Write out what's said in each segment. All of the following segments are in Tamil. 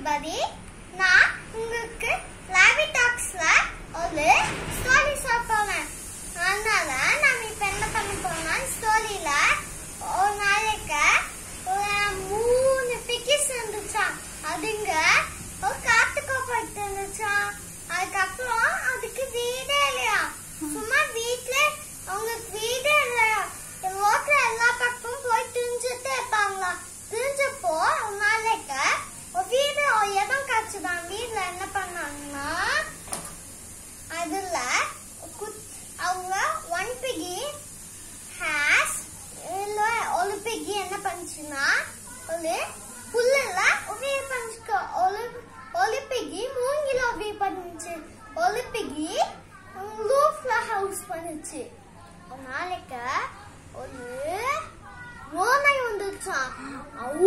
everybody. நான் உங்களுக்கு லாவி டாக்ஸ்ல ஒரு ஸ்டோரி சொல்ல போறேன் அதனால நாம இப்ப என்ன பண்ண போறோம்னா ஸ்டோரியில ஒரு நாளைக்கு ஒரு மூணு பிக்கிஸ் இருந்துச்சாம் அதுங்க ஒரு காட்டுக்கு போயிட்டு இருந்துச்சாம் அதுக்கப்புறம் அதுக்கு வீடே இல்லையா சும்மா வீட்ல அவங்களுக்கு வீடே இல்லையா ரோட்ல எல்லா பக்கமும் போய் திரிஞ்சுட்டு இருப்பாங்களாம் திரிஞ்சப்போ ஒரு நாளைக்கு ஒரு வீடு ஒரு இடம் காய்ச்சுதான் வீட்ல என்ன பண்ணாங்கன்னா அதுல குத்- அவங்க ஒன் பிகி ஹேஸ் இல்ல ஒரு பிகி என்ன பண்ணுச்சுன்னா ஒரு புல்லுல உபயோக பண்ணிச்சுக்கோ ஒரு ஒரு பிகி மூங்கில உபயோக பண்ணுச்சு ஒரு பிகி ரூஃப்ல ஹவுஸ் பண்ணுச்சு ஒரு நாளைக்கு ஒரு ஓனை வந்துச்சான் அவ்வூ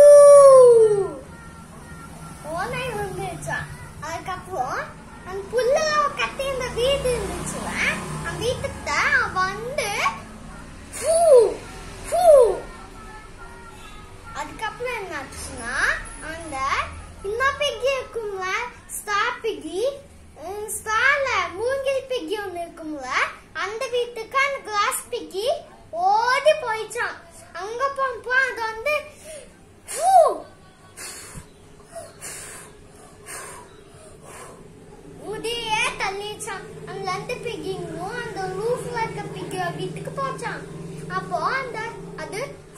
ஓனை வந்துச்சான் அதுக்கப்புறம் அந்த புல்லுல கட்டி இந்த வீடு இருந்துச்சுல அந்த வீட்டுக்கிட்ட அவன் வந்து ஃபூ, ஃபூ. அதுக்கப்புறம் என்னாச்சுன்னா அந்த இன்னும் பிகி இருக்கும்ல ஸ்டார் பிகி ஸ்டார்ல மூங்கில் பிகி ஒண்ணு இருக்கும்ல அந்த வீட்டுக்கு அந்த கிளாஸ் பிகி ஓடி போயிச்சான் அங்க போனப்போ அது வந்து ஃபூ, உடையே தள்ளிச்சான் அந்த ரெண்டு பிகிங்கும் அந்த ரூஃப்ல இருக்க பிகி வீட்டுக்கு போச்சான் அப்போ அந்த அது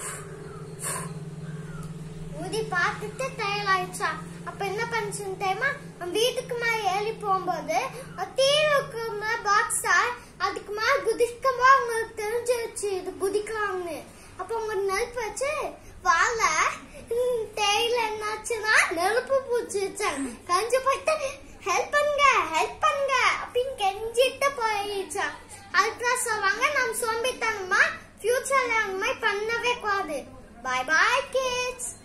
ஊதி பார்த்துட்டு தயாராயிடுச்சா அப்ப என்ன பண்ணுச்சுன்னு தெரியுமா அவன் வீட்டுக்கு மேல ஏறி போகும்போது தீவுக்கு பாக்ஸா அதுக்கு மேல குதிக்கும்போது அவங்களுக்கு தெரிஞ்சிருச்சு இது குதிக்கலாம்னு அப்ப அவங்க நெருப்பு வச்சு வாழ தேயில என்னாச்சுன்னா நெருப்பு பூச்சிச்சாங்க கஞ்சி போயிட்டு ஹெல்ப் பண்ணுங்க ஹெல்ப் பண்ணுங்க அப்படின்னு கெஞ்சிட்டு போயிடுச்சான் அதுக்கு சொல்லுவாங்க நம்ம சோம்பித்தனமா ஃபியூச்சர்ல அந்த மாதிரி பண்ணவே கூடாது பாய் பாய் கிட்ஸ்